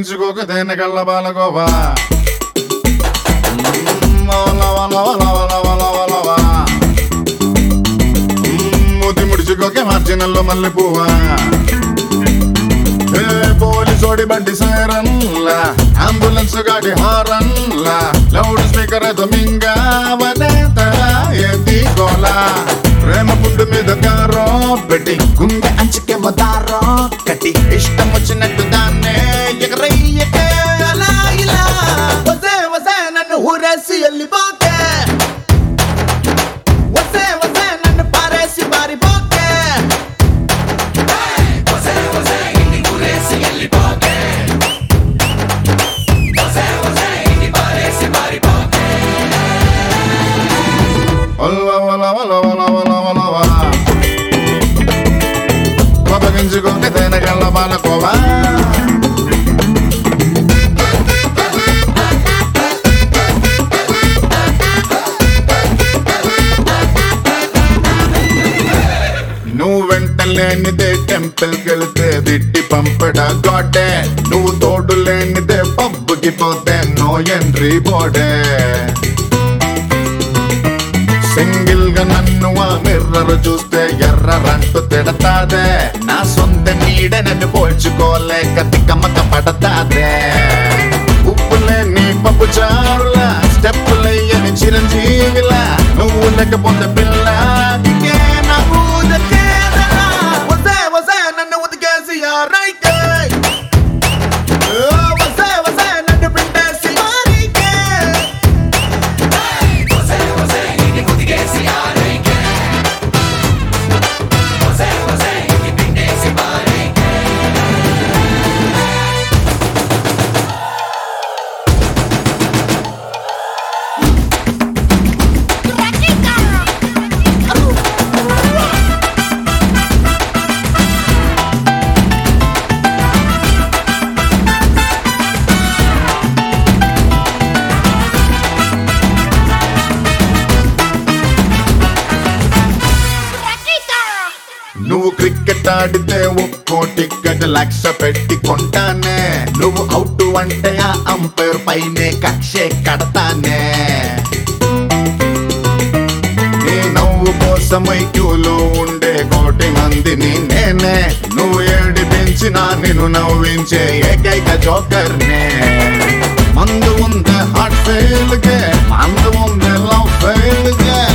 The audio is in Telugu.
కోపగించుకోక దేనికల్ల బాలగోవా మ్మ్, లవ, లవ, లవ, లవ, లవ, లవ. మ్మ్, మూతి ముడుచుకోకే మార్జినల్లో మల్లె పువ్వా ఏ పోలీసోడి బండి సైరన్లా అంబులెన్స్ గాడి హారన్లా లౌడ్ స్పీకర్ దొమింగా ఏంది గోలా ప్రేమ పుట్టు మీద కారో పెట్టి గుండె అంచుకే మదారో కట్టి ఇష్టం వచ్చినట్టు దాన్నే ఎగరయ్యకే అలా ఇలా వసే వసే నన్ను ఊరేసి వెళ్ళిపోకే వసే వసే నన్ను పారేసి మారిపోకే ఒల్ల ఒల ఒల ఒల ఒల ఒల ఒల. కోపగించుకోక తేనెగల్ల బాలకోవా నువ్వు వెంట లేనిదే టెంపుల్ కెళ్తే దిట్టి పంపడ గోడే నువ్వు తోడు లేనిదే పబ్బుకి పోతే నో ఎంట్రీ బోడే సింగిల్ గా నన్ను ఆ మిర్రర్ చూస్తే ఎర్రరంటూ తిడతాదే నా సొంత నీడ నన్ను పోల్చుకోలేక తిక్కమ్మక పడతాదే ఉప్పులే నీ పప్పు చారులా స్టెప్పులయ్యని చిరంజీవిలా నువ్వు లేకపోతే పిల్ల దిగే నా ఊదకేదలా. వసే వసే నన్ను ఉతికేసి ఆరైకే వసే వసే నన్ను పిండేసి మారికే నువ్వు క్రికెట్ ఆడితే ఒక్కో టికెట్ లక్ష పెట్టి కొంటానే నువ్వు అవుట్ అంటే ఆ అంపైర్ పైనే కక్షే కడతానే నీ నవ్వు కోసమై క్యూలో ఉండే కోటి మందిని నేనే నువ్వు ఏడిపించినా నిన్ను నవ్వించే ఏకైక జోకర్నే మందు ఉందే హార్ట్ ఫెయిల్ గే మందు ఉందే లవ్ ఫెయిల్ గే